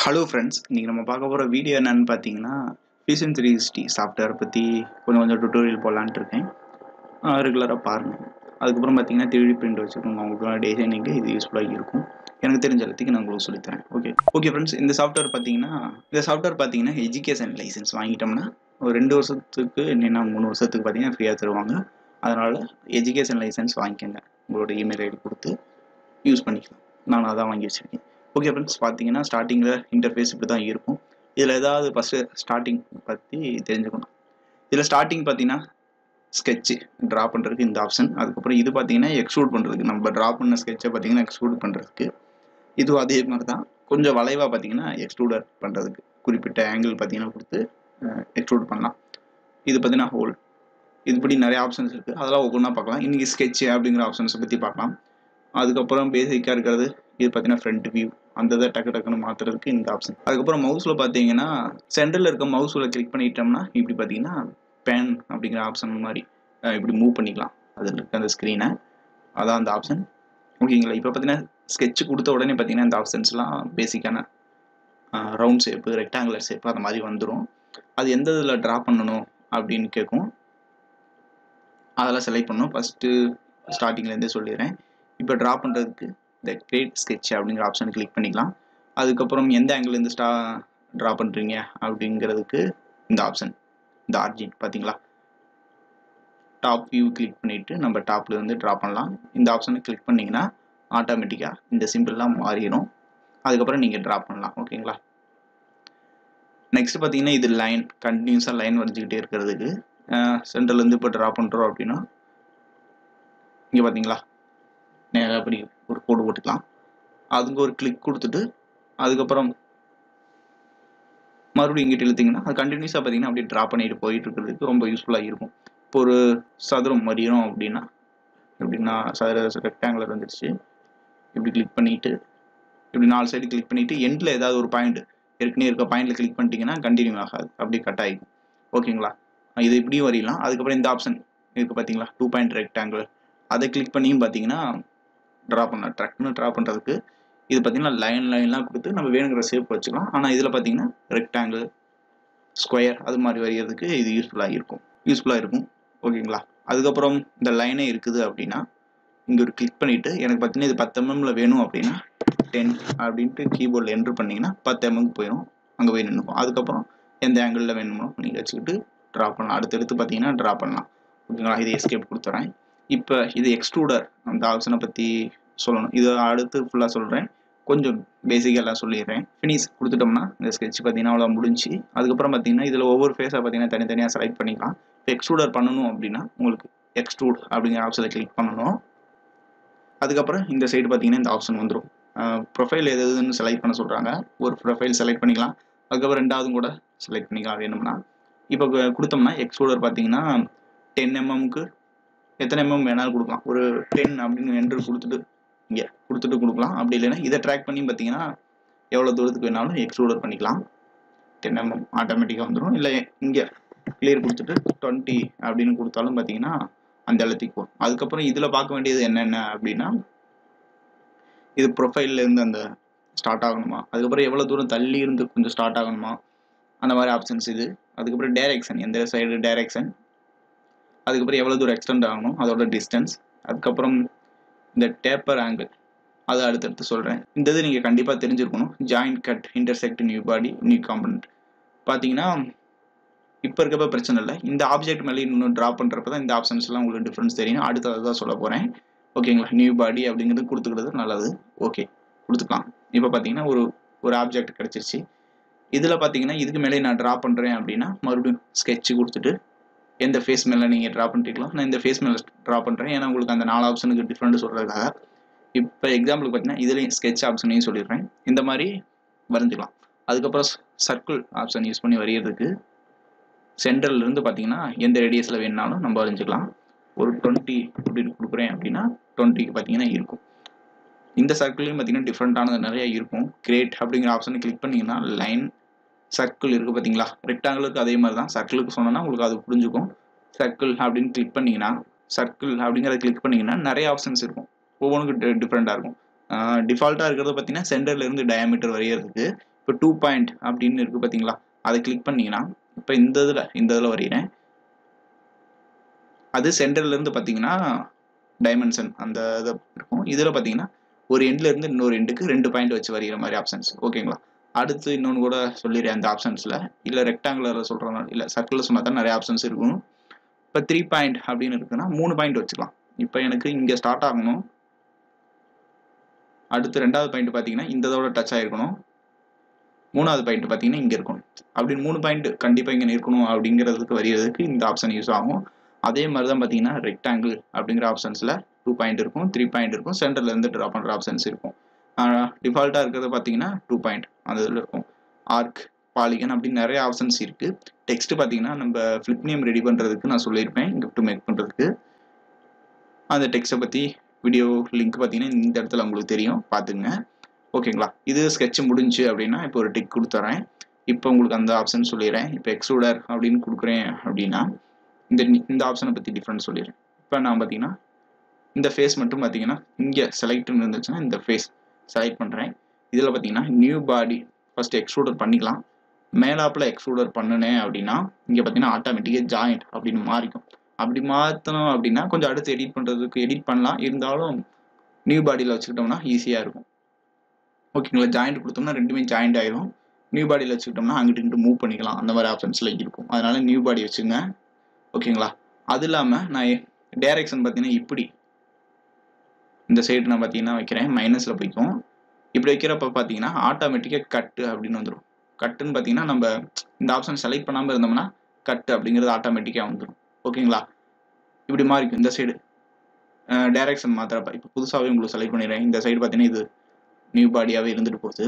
hello friends இன்றைக்கி நம்ம பார்க்க போகிற வீடியோ என்னன்னு பார்த்தீங்கன்னா ஃபியூஷன் த்ரீ சிக்ஸ்டி சாஃப்ட்வேர் பற்றி கொஞ்சம் கொஞ்சம் டுட்டோரியல் போடலான்ட்டு இருக்கேன் ரெகுலராக பாருங்கள் அதுக்கப்புறம் பார்த்தீங்கன்னா த்ரீ பிரிண்ட் வச்சுருக்கோங்க உங்களுக்கு டிசைனிங்கு இது யூஸ்ஃபுல்லாக இருக்கும் எனக்கு தெரிஞ்ச எல்லாத்துக்கு நான் உங்களுக்கு சொல்லித்தரேன் ஓகே ஓகே ஃப்ரெண்ட்ஸ் இந்த சாஃப்ட்வேர் பார்த்தீங்கன்னா இந்த சாஃப்ட்வேர் பார்த்தீங்கன்னா எஜுகேஷன் லைசன்ஸ் வாங்கிட்டோம்னா ஒரு ரெண்டு வருஷத்துக்கு இல்லைன்னா மூணு வருஷத்துக்கு பார்த்தீங்கன்னா ஃப்ரீயாக தருவாங்க அதனால் எஜுகேஷன் லைசன்ஸ் வாங்கிக்கோங்க உங்களோட இமெயில் ஐடி கொடுத்து யூஸ் பண்ணிக்கலாம் நான் அதான் வாங்கி வச்சுருக்கேன் ஓகே ஃப்ரெண்ட்ஸ் பார்த்தீங்கன்னா ஸ்டார்டிங்கில் இன்டர்ஃபேஸ் இப்படி தான் இருக்கும் இதில் ஏதாவது ஃபஸ்ட்டு ஸ்டார்டிங் பற்றி தெரிஞ்சுக்கணும் இதில் ஸ்டார்டிங் பார்த்தீங்கன்னா ஸ்கெட்சு ட்ரா பண்ணுறதுக்கு இந்த ஆப்ஷன் அதுக்கப்புறம் இது பார்த்தீங்கன்னா எக்ஸ்ட்ரூட் பண்ணுறதுக்கு நம்ம ட்ரா பண்ண ஸ்கெட்சை பார்த்தீங்கன்னா எக்ஸ்ட்ரூட் பண்ணுறதுக்கு இதுவும் அதே மாதிரி தான் கொஞ்சம் வளைவாக பார்த்தீங்கன்னா எக்ஸ்ட்ரூடர் பண்ணுறதுக்கு குறிப்பிட்ட ஆங்கிள் பார்த்தீங்கன்னா கொடுத்து எக்ஸ்ட்ரூட் பண்ணலாம் இது பார்த்தீங்கன்னா ஹோல் இதுபடி நிறைய ஆப்ஷன்ஸ் இருக்குது அதெல்லாம் ஒவ்வொன்றா பார்க்கலாம் இன்றைக்கி ஸ்கெட்சு அப்படிங்கிற ஆப்ஷன்ஸை பற்றி பார்க்கலாம் அதுக்கப்புறம் பேசிக்காக இருக்கிறது இது பார்த்தீங்கன்னா ஃப்ரண்ட் வியூ அந்த இதை டக்கு டக்குன்னு மாற்றுறதுக்கு இந்த ஆப்ஷன் அதுக்கப்புறம் மவுஸில் பார்த்தீங்கன்னா சென்டரில் இருக்க மவுஸில் கிளிக் பண்ணிட்டோம்னா இப்படி பார்த்தீங்கன்னா பேன் அப்படிங்கிற ஆப்ஷன் மாதிரி இப்படி மூவ் பண்ணிக்கலாம் அதில் இருக்க அந்த ஸ்க்ரீனை அதான் அந்த ஆப்ஷன் ஓகேங்களா இப்போ பார்த்தீங்கன்னா ஸ்கெட்ச் கொடுத்த உடனே பார்த்தீங்கன்னா இந்த ஆப்ஷன்ஸ்லாம் பேசிக்கான ரவுண்ட் ஷேப்பு ரெக்டாங்குலர் ஷேப்பு அந்த மாதிரி வந்துடும் அது எந்த இதில் ட்ரா பண்ணணும் அப்படின்னு கேட்கும் அதெல்லாம் செலக்ட் பண்ணணும் ஃபஸ்ட்டு ஸ்டார்டிங்லேருந்தே சொல்லிடுறேன் இப்போ ட்ரா பண்ணுறதுக்கு இந்த கிரேட் ஸ்கெட்ச் அப்படிங்கிற ஆப்ஷன் கிளிக் பண்ணிக்கலாம் அதுக்கப்புறம் எந்த ஆங்கிள்லேருந்து ஸ்டா ட்ரா பண்ணுறீங்க அப்படிங்கிறதுக்கு இந்த ஆப்ஷன் இந்த ஆர்ஜின் பார்த்தீங்களா டாப் வியூ கிளிக் பண்ணிவிட்டு நம்ம டாப்பில் இருந்து ட்ரா பண்ணலாம் இந்த ஆப்ஷனை கிளிக் பண்ணிங்கன்னா ஆட்டோமேட்டிக்காக இந்த சிம்பிள்லாம் மாறிடும் அதுக்கப்புறம் நீங்கள் ட்ரா பண்ணலாம் ஓகேங்களா நெக்ஸ்ட் பார்த்தீங்கன்னா இது லைன் கண்டினியூஸாக லைன் வரைஞ்சிக்கிட்டே இருக்கிறதுக்கு சென்டர்லேருந்து இப்போ ட்ரா பண்ணுறோம் அப்படின்னா இங்கே பார்த்தீங்களா நேராக அப்படி ஒரு கோடு போட்டுக்கலாம் அதுக்கு ஒரு கிளிக் கொடுத்துட்டு அதுக்கப்புறம் மறுபடியும் இங்கிட்ட இழுத்திங்கன்னா அது கண்டினியூஸாக பார்த்தீங்கன்னா அப்படியே ட்ரா பண்ணிட்டு போயிட்டு இருக்கிறதுக்கு ரொம்ப யூஸ்ஃபுல்லாக இருக்கும் இப்போ ஒரு சதுரம் மறியணும் அப்படின்னா எப்படின்னா சதுர ரெக்டாங்குலர் வந்துடுச்சு இப்படி கிளிக் பண்ணிட்டு இப்படி நாலு சைடு கிளிக் பண்ணிட்டு எண்டில் ஏதாவது ஒரு பாயிண்ட் ஏற்கனவே இருக்க பாயிண்ட்ல கிளிக் பண்ணிட்டீங்கன்னா கண்டினியூ ஆகாது அப்படியே கட் ஆகிடும் ஓகேங்களா இது இப்படியும் வரையலாம் அதுக்கப்புறம் இந்த ஆப்ஷன் இருக்குது பார்த்தீங்களா டூ பாயிண்ட் ரெக்டாங்குலர் அதை கிளிக் பண்ணியும் பார்த்தீங்கன்னா ட்ரா பண்ணலாம் ட்ரக்னு ட்ரா பண்ணுறதுக்கு இது பார்த்தீங்கன்னா லைன் லைன்லாம் கொடுத்து நம்ம வேணுங்கிற ஷேப் வச்சுக்கலாம் ஆனால் இதில் பார்த்தீங்கன்னா ரெக்டாங்கிள் ஸ்கொயர் அது மாதிரி வரைகிறதுக்கு இது யூஸ்ஃபுல்லாக இருக்கும் யூஸ்ஃபுல்லாக இருக்கும் ஓகேங்களா அதுக்கப்புறம் இந்த லைனே இருக்குது அப்படின்னா இங்கே ஒரு கிளிக் பண்ணிவிட்டு எனக்கு பார்த்தீங்கன்னா இது பத்து எம்எம்ல வேணும் அப்படின்னா டென் அப்படின்ட்டு கீபோர்டில் என்ட்ரு பண்ணிங்கன்னா பத்து எம்எம்க்கு போயிடும் அங்கே போய் நின்றுக்கும் அதுக்கப்புறம் எந்த ஆங்கிளில் வேணுமோ நீங்கள் வச்சுக்கிட்டு ட்ரா பண்ணலாம் அடுத்தடுத்து பார்த்தீங்கன்னா ட்ரா பண்ணலாம் ஓகேங்களா இது எஸ்கேப் கொடுத்துறேன் இப்போ இது எக்ஸ்ட்ரூடர் அந்த ஆப்ஷனை பற்றி சொல்லணும் இது அடுத்து ஃபுல்லாக சொல்கிறேன் கொஞ்சம் பேசிக்காக எல்லாம் சொல்லிடுறேன் ஃபினிஷ் கொடுத்துட்டோம்னா இந்த ஸ்கெட்ச் பார்த்தீங்கன்னா அவ்வளோ முடிஞ்சு அதுக்கப்புறம் பார்த்தீங்கன்னா இதில் ஒவ்வொரு ஃபேஸாக பார்த்தீங்கன்னா தனித்தனியாக செலக்ட் பண்ணிக்கலாம் இப்போ எக்ஸ்ட்ரூடர் பண்ணணும் அப்படின்னா உங்களுக்கு எக்ஸ்ட்ரூட் அப்படிங்கிற ஆப்ஷனில் கிளிக் பண்ணணும் அதுக்கப்புறம் இந்த சைடு பார்த்தீங்கன்னா இந்த ஆப்ஷன் வந்துடும் ப்ரொஃபைல் எது எதுன்னு செலக்ட் பண்ண சொல்கிறாங்க ஒரு ப்ரொஃபைல் செலக்ட் பண்ணிக்கலாம் அதுக்கப்புறம் ரெண்டாவதும் கூட செலக்ட் பண்ணிக்கலாம் வேணும்னா இப்போ கொடுத்தோம்னா எக்ஸ்ட்ரூடர் பார்த்தீங்கன்னா டென் எம்எம்க்கு எத்தனை எம்எம் வேணாலும் கொடுக்கலாம் ஒரு டென் அப்படின்னு என்ட்ரு கொடுத்துட்டு இங்கே கொடுத்துட்டு கொடுக்கலாம் அப்படி இல்லைன்னா இதை ட்ராக் பண்ணி பார்த்தீங்கன்னா எவ்வளோ தூரத்துக்கு வேணாலும் எக்ஸ்ட்ரூடர் பண்ணிக்கலாம் டென் எம்எம் ஆட்டோமேட்டிக்காக வந்துடும் இல்லை இங்கே கிளியர் கொடுத்துட்டு டுவெண்ட்டி அப்படின்னு கொடுத்தாலும் பார்த்தீங்கன்னா அந்த இடத்துக்கு போகும் அதுக்கப்புறம் இதில் பார்க்க வேண்டியது என்னென்ன அப்படின்னா இது ப்ரொஃபைல்லேருந்து அந்த ஸ்டார்ட் ஆகணுமா அதுக்கப்புறம் எவ்வளோ தூரம் தள்ளி இருந்து கொஞ்சம் ஸ்டார்ட் ஆகணுமா அந்த மாதிரி ஆப்ஷன்ஸ் இது அதுக்கப்புறம் டைரெக்ஷன் எந்த சைடு டைரெக்ஷன் அதுக்கப்புறம் எவ்வளோ தூரம் எக்ஸ்டெண்ட் ஆகணும் அதோட டிஸ்டன்ஸ் அதுக்கப்புறம் இந்த டேப்பர் ஆங்கிள் அதை அடுத்தடுத்து சொல்கிறேன் இந்த இது நீங்கள் கண்டிப்பாக தெரிஞ்சிருக்கணும் joint cut intersect new body new component பார்த்தீங்கன்னா இப்போ இருக்கப்ப பிரச்சனை இல்லை இந்த ஆப்ஜெக்ட் மேலே இன்னும் ட்ரா பண்ணுறப்ப தான் இந்த ஆப்ஷன்ஸ்லாம் உங்களுக்கு டிஃப்ரென்ஸ் தெரியும் அடுத்து அதை தான் சொல்ல போகிறேன் ஓகேங்களா நியூ பாடி அப்படிங்கிறது கொடுத்துக்கிறது நல்லது ஓகே கொடுத்துக்கலாம் இப்போ பார்த்தீங்கன்னா ஒரு ஒரு ஆப்ஜெக்ட் கிடச்சிருச்சு இதில் பார்த்தீங்கன்னா இதுக்கு மேலே நான் ட்ரா பண்ணுறேன் அப்படின்னா மறுபடியும் ஸ்கெட்ச் கொடுத்துட்டு எந்த ஃபேஸ் மேலே நீங்கள் ட்ரா பண்ணிக்கலாம் நான் இந்த ஃபேஸ் மேலே ட்ரா பண்ணுறேன் ஏன்னா உங்களுக்கு அந்த நாலு ஆப்ஷனுக்கு டிஃப்ரெண்ட் சொல்கிறதுக்காக இப்போ எக்ஸாம்பிளுக்கு பார்த்தீங்கன்னா இதுலேயும் ஸ்கெட்ச் ஆப்ஷனையும் சொல்லிடுறேன் இந்த மாதிரி வரைஞ்சிக்கலாம் அதுக்கப்புறம் சர்க்கிள் ஆப்ஷன் யூஸ் பண்ணி வரைகிறதுக்கு சென்டர்லேருந்து பார்த்தீங்கன்னா எந்த ரேடியஸில் வேணுனாலும் நம்ம வரைஞ்சிக்கலாம் ஒரு டுவெண்ட்டி அப்படின்னு கொடுக்குறேன் அப்படின்னா டுவெண்ட்டிக்கு பார்த்தீங்கன்னா இருக்கும் இந்த சர்க்கிள்லையும் பார்த்தீங்கன்னா டிஃப்ரெண்ட்டானது நிறையா இருக்கும் கிரேட் அப்படிங்கிற ஆப்ஷனை கிளிக் பண்ணிங்கன்னா லைன் சர்க்கிள் இருக்குது பார்த்தீங்களா ரெக்டாங்கிளுக்கு அதே மாதிரி தான் சர்க்கிளுக்கு சொன்னோன்னா உங்களுக்கு அது புரிஞ்சுக்கும் சர்க்கிள் அப்படின்னு கிளிக் பண்ணிங்கன்னா சர்க்கிள் அப்படிங்கிறத கிளிக் பண்ணிங்கன்னா நிறைய ஆப்ஷன்ஸ் இருக்கும் ஒவ்வொன்றுக்கும் டிஃப்ரெண்ட்டாக இருக்கும் டிஃபால்ட்டாக இருக்கிறது பார்த்தீங்கன்னா சென்டர்லேருந்து டயாமீட்டர் வரைகிறதுக்கு இப்போ டூ பாயிண்ட் அப்படின்னு இருக்குது பார்த்தீங்களா அதை கிளிக் பண்ணிங்கன்னா இப்போ இந்த இதில் இந்த இதில் வரைகிறேன் அது சென்டர்லேருந்து பார்த்தீங்கன்னா டைமென்ஷன் அந்த இது இருக்கும் இதில் பார்த்தீங்கன்னா ஒரு எண்ட்லேருந்து இன்னொரு எண்டுக்கு ரெண்டு பாயிண்ட் வச்சு வரைகிற மாதிரி ஆப்ஷன்ஸ் ஓகேங்களா அடுத்து இன்னொன்று கூட சொல்லிடுறேன் அந்த ஆப்ஷன்ஸில் இல்லை ரெக்டாங்குலரில் சொல்கிறோம் இல்லை சர்க்கிளில் சொன்னால் தான் நிறைய ஆப்ஷன்ஸ் இருக்கும் இப்போ த்ரீ பாயிண்ட் அப்படின்னு இருக்குன்னா மூணு பாயிண்ட் வச்சுக்கலாம் இப்போ எனக்கு இங்கே ஸ்டார்ட் ஆகணும் அடுத்து ரெண்டாவது பாயிண்ட் பார்த்தீங்கன்னா இந்த இதோட டச் ஆகிருக்கணும் மூணாவது பாயிண்ட் பார்த்தீங்கன்னா இங்கே இருக்கணும் அப்படின்னு மூணு பாயிண்ட் கண்டிப்பாக இங்கே இருக்கணும் அப்படிங்கிறதுக்கு வரைகிறதுக்கு இந்த ஆப்ஷன் யூஸ் ஆகும் அதே மாதிரி தான் பார்த்தீங்கன்னா ரெக்டாங்கிள் அப்படிங்கிற ஆப்ஷன்ஸில் டூ பாயிண்ட் இருக்கும் த்ரீ பாயிண்ட் இருக்கும் சென்டர்லேருந்து ட்ரா பண்ணுற ஆப்ஷன்ஸ் இருக்கும் டிஃபால்ட்டாக இருக்கிறது பார்த்தீங்கன்னா டூ பாயிண்ட் அந்த இதில் இருக்கும் ஆர்க் பாலிகன் அப்படின்னு நிறைய ஆப்ஷன்ஸ் இருக்குது டெக்ஸ்ட் பார்த்தீங்கன்னா நம்ம ஃப்ளிப் நேம் ரெடி பண்ணுறதுக்கு நான் சொல்லியிருப்பேன் கிஃப்ட் மேக் பண்ணுறதுக்கு அந்த டெக்ஸ்ட்டை பற்றி வீடியோ லிங்க் பார்த்தீங்கன்னா இந்த இடத்துல உங்களுக்கு தெரியும் பார்த்துங்க ஓகேங்களா இது ஸ்கெட்ச் முடிஞ்சு அப்படின்னா இப்போ ஒரு டிக் கொடுத்துறேன் இப்போ உங்களுக்கு அந்த ஆப்ஷன் சொல்லிடுறேன் இப்போ எக்ஸ்ட்ரூடர் அப்படின்னு கொடுக்குறேன் அப்படின்னா இந்த இந்த ஆப்ஷனை பற்றி டிஃப்ரெண்ட் சொல்லிடுறேன் இப்போ நான் பார்த்தீங்கன்னா இந்த ஃபேஸ் மட்டும் பார்த்தீங்கன்னா இங்கே செலக்ட்னு இருந்துச்சுன்னா இந்த ஃபேஸ் செலக்ட் பண்ணுறேன் இதில் பார்த்தீங்கன்னா நியூ பாடி ஃபஸ்ட் எக்ஸ்ட்ரூடர் பண்ணிக்கலாம் மேலாப்பில் எக்ஸ்ட்ரூடர் பண்ணினேன் அப்படின்னா இங்கே பார்த்தீங்கன்னா ஆட்டோமேட்டிக்காக ஜாயிண்ட் அப்படின்னு மாறிக்கும் அப்படி மாற்றணும் அப்படின்னா கொஞ்சம் அடுத்து எடிட் பண்ணுறதுக்கு எடிட் பண்ணலாம் இருந்தாலும் நியூ பாடியில் வச்சுக்கிட்டோம்னா ஈஸியாக இருக்கும் ஓகேங்களா ஜாயிண்ட் கொடுத்தோம்னா ரெண்டுமே ஜாயிண்ட் ஆகிடும் நியூ பாடியில் வச்சுக்கிட்டோம்னா அங்கிட்டு இங்கிட்டு மூவ் பண்ணிக்கலாம் அந்த மாதிரி ஆப்ஷன்ஸில் இருக்கும் அதனால நியூ பாடி வச்சுங்க ஓகேங்களா அது இல்லாமல் நான் டேரெக்ஷன் பார்த்தீங்கன்னா இப்படி இந்த சைடு நான் பார்த்தீங்கன்னா வைக்கிறேன் மைனஸில் போய்க்கும் இப்படி வைக்கிறப்ப பார்த்தீங்கன்னா ஆட்டோமேட்டிக்காக கட்டு அப்படின்னு வந்துடும் கட்டுன்னு பார்த்தீங்கன்னா நம்ம இந்த ஆப்ஷன் செலக்ட் பண்ணாமல் இருந்தோம்னா கட்டு அப்படிங்கிறது ஆட்டோமேட்டிக்காக வந்துடும் ஓகேங்களா இப்படி மாறிக்கும் இந்த சைடு டைரக்ஷன் மாத்திரப்ப இப்போ புதுசாகவே உங்களுக்கு செலக்ட் பண்ணிடுறேன் இந்த சைடு பார்த்தீங்கன்னா இது நியூ பாடியாகவே இருந்துட்டு போகுது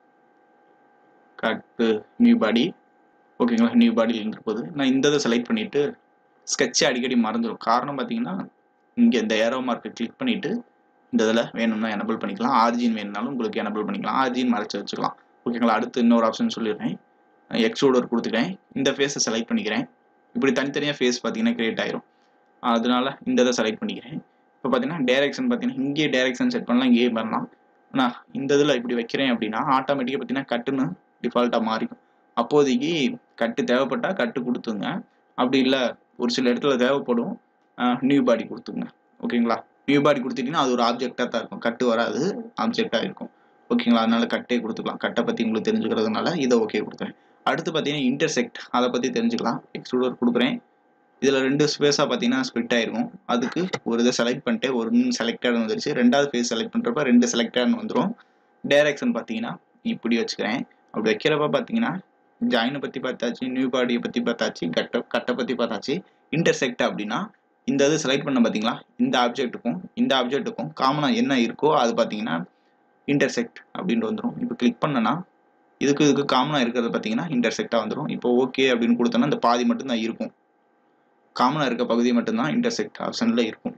கட்டு நியூ பாடி ஓகேங்களா நியூ பாடியில் இருந்துட்டு போகுது நான் இந்த இதை செலக்ட் பண்ணிவிட்டு ஸ்கெட்சை அடிக்கடி மறந்துடும் காரணம் பார்த்தீங்கன்னா இங்கே இந்த ஏரோ மார்க்கை கிளிக் பண்ணிவிட்டு இந்த இதில் வேணும்னா எனபிள் பண்ணிக்கலாம் ஆர்ஜின் வேணும்னாலும் உங்களுக்கு எனபிள் பண்ணிக்கலாம் ஆர்ஜின் மறைச்சு வச்சுக்கலாம் ஓகேங்களா அடுத்து இன்னொரு ஆப்ஷன் சொல்லிடுறேன் எக்ஸ்ட்ரூடர் கொடுத்துக்கிறேன் இந்த ஃபேஸை செலக்ட் பண்ணிக்கிறேன் இப்படி தனித்தனியாக ஃபேஸ் பார்த்தீங்கன்னா கிரியேட் ஆயிரும் அதனால இந்த இதை செலக்ட் பண்ணிக்கிறேன் இப்போ பார்த்தீங்கன்னா டேரெக்ஷன் பார்த்தீங்கன்னா இங்கேயே டேரெக்ஷன் செட் பண்ணலாம் இங்கேயே பண்ணலாம் நான் இந்த இதில் இப்படி வைக்கிறேன் அப்படின்னா ஆட்டோமேட்டிக்காக பார்த்தீங்கன்னா கட்டுன்னு டிஃபால்ட்டாக மாறிக்கும் அப்போதைக்கு கட்டு தேவைப்பட்டால் கட்டு கொடுத்துங்க அப்படி இல்லை ஒரு சில இடத்துல தேவைப்படும் நியூ பாடி கொடுத்துங்க ஓகேங்களா நியூ பாடி கொடுத்துட்டிங்கன்னா அது ஒரு ஆப்ஜெக்டாக தான் இருக்கும் கட்டு வராது ஆப்ஜெக்டாக இருக்கும் ஓகேங்களா அதனால கட்டே கொடுத்துக்கலாம் கட்டை பற்றி உங்களுக்கு தெரிஞ்சுக்கிறதுனால இதை ஓகே கொடுக்குறேன் அடுத்து பார்த்தீங்கன்னா இன்டர்செக்ட் அதை பற்றி தெரிஞ்சுக்கலாம் எக்ஸ்ட்ரூடர் கொடுக்குறேன் இதில் ரெண்டு ஸ்பேஸாக பார்த்தீங்கன்னா ஸ்பிட் ஆயிருக்கும் அதுக்கு ஒரு இதை செலக்ட் பண்ணிட்டு ஒரு செலக்டட் வந்துருச்சு ரெண்டாவது ஃபேஸ் செலக்ட் பண்ணுறப்ப ரெண்டு செலக்டட்னு வந்துடும் டைரக்ஷன் பார்த்தீங்கன்னா இப்படி வச்சுக்கிறேன் அப்படி வைக்கிறப்ப பார்த்தீங்கன்னா ஜாயினை பற்றி பார்த்தாச்சு நியூ பாடியை பற்றி பார்த்தாச்சு கட்டை கட்டை பற்றி பார்த்தாச்சு இன்டர்செக்ட் அப்படின்னா இந்த இது செலக்ட் பண்ண பார்த்தீங்களா இந்த ஆப்ஜெக்ட்டுக்கும் இந்த ஆப்ஜெக்ட்டுக்கும் காமனாக என்ன இருக்கோ அது பார்த்தீங்கன்னா இன்டர்செக்ட் அப்படின்ட்டு வந்துடும் இப்போ கிளிக் பண்ணனா இதுக்கு இதுக்கு காமனாக இருக்கிறது பார்த்தீங்கன்னா இன்டர்செக்டாக வந்துடும் இப்போ ஓகே அப்படின்னு கொடுத்தோன்னா இந்த பாதி மட்டும்தான் இருக்கும் காமனாக இருக்க பகுதி மட்டும்தான் இன்டர்செக்ட் ஆப்ஷனில் இருக்கும்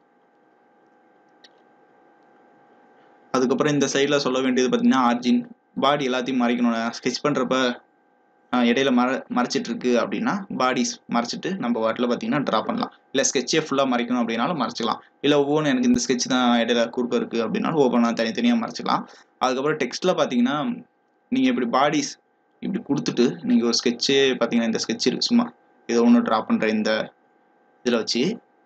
அதுக்கப்புறம் இந்த சைடில் சொல்ல வேண்டியது பார்த்தீங்கன்னா ஆர்ஜின் பாடி எல்லாத்தையும் மறைக்கணும் ஸ்கெச் பண்ணுறப்ப இடையில மற மறைச்சிட்டு இருக்கு அப்படின்னா பாடிஸ் மறைச்சிட்டு நம்ம வாட்டில் பார்த்தீங்கன்னா ட்ரா பண்ணலாம் இல்லை ஸ்கெட்சே ஃபுல்லாக மறைக்கணும் அப்படின்னாலும் மறைச்சிக்கலாம் இல்லை ஒவ்வொன்றும் எனக்கு இந்த ஸ்கெட்ச் தான் இடையில குறுக்க இருக்குது அப்படின்னாலும் ஒவ்வொன்றா தனித்தனியாக மறைச்சிக்கலாம் அதுக்கப்புறம் டெக்ஸ்ட்டில் பார்த்தீங்கன்னா நீங்கள் இப்படி பாடிஸ் இப்படி கொடுத்துட்டு நீங்கள் ஒரு ஸ்கெட்சே பார்த்தீங்கன்னா இந்த ஸ்கெட்ச் இருக்கு சும்மா ஏதோ ஒன்று ட்ரா பண்ணுற இந்த இதில் வச்சு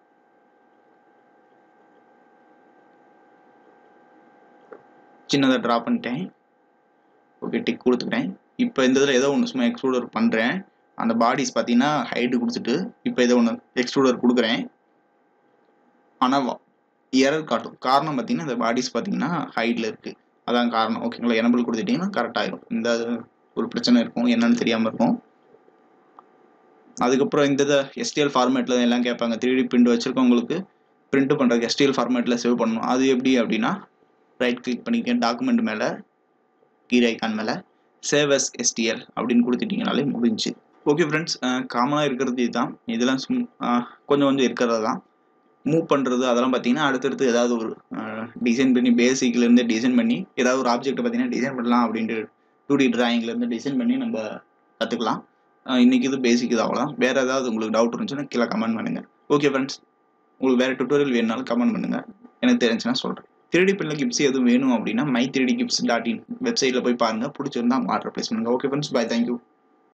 சின்னதாக ட்ரா பண்ணிட்டேன் ஓகே டிக் கொடுத்துட்டேன் இப்போ இந்த இதில் ஏதோ ஒன்று சும்மா எக்ஸ்ட்ரூடர் பண்ணுறேன் அந்த பாடிஸ் பார்த்தீங்கன்னா ஹைட்டு கொடுத்துட்டு இப்போ ஏதோ ஒன்று எக்ஸ்ட்ரூடர் கொடுக்குறேன் ஆனால் எரர் காட்டும் காரணம் பார்த்தீங்கன்னா இந்த பாடிஸ் பார்த்தீங்கன்னா ஹைட்டில் இருக்குது அதான் காரணம் ஓகேங்களா எனபிள் கொடுத்துட்டிங்கன்னா கரெக்டாகிடும் இந்த ஒரு பிரச்சனை இருக்கும் என்னன்னு தெரியாமல் இருக்கும் அதுக்கப்புறம் இந்த இதை எஸ்டிஎல் ஃபார்மேட்டில் எல்லாம் கேட்பாங்க த்ரீ டி பிரிண்ட் வச்சுருக்கவங்களுக்கு பிரிண்ட் பண்ணுறதுக்கு எஸ்டிஎல் ஃபார்மேட்டில் சேவ் பண்ணணும் அது எப்படி அப்படின்னா ரைட் கிளிக் பண்ணிக்க டாக்குமெண்ட் மேலே கீர் ஐக்கான் மேலே சேவ் எஸ் எஸ்டிஎல் அப்படின்னு கொடுத்துட்டிங்கனாலே முடிஞ்சு ஓகே ஃப்ரெண்ட்ஸ் காமனாக இருக்கிறது இதுதான் இதெல்லாம் சும் கொஞ்சம் கொஞ்சம் இருக்கிறது தான் மூவ் பண்ணுறது அதெல்லாம் பார்த்தீங்கன்னா அடுத்தடுத்து ஏதாவது ஒரு டிசைன் பண்ணி பேசிக்லேருந்து டிசைன் பண்ணி ஏதாவது ஒரு ஆப்ஜெக்ட்டை பார்த்தீங்கன்னா டிசைன் பண்ணலாம் அப்படின்ட்டு டூ டி ட்ராயிங்லேருந்து டிசைன் பண்ணி நம்ம கற்றுக்கலாம் இன்றைக்கி இது பேசிக் இது அவ்வளோதான் வேறு ஏதாவது உங்களுக்கு டவுட் இருந்துச்சுன்னா கீழே கமெண்ட் பண்ணுங்கள் ஓகே ஃப்ரெண்ட்ஸ் உங்களுக்கு வேறு டுட்டோரியல் வேணுனாலும் கமெண்ட் பண்ணுங்கள் எனக்கு தெரிஞ்சுன்னா சொல்கிறேன் த்ரீடி பிரிண்டில் கிப்ஸ் எதுவும் வேணும் அப்படின்னா my three D gifts dot in வெப்சைட்டில் போய் பாருங்கள் பிடிச்சிருந்தா ஆர்டர் ப்ளேஸ் பண்ணுங்கள் ஓகே ஃப்ரெண்ட்ஸ் பை தேங்க்யூ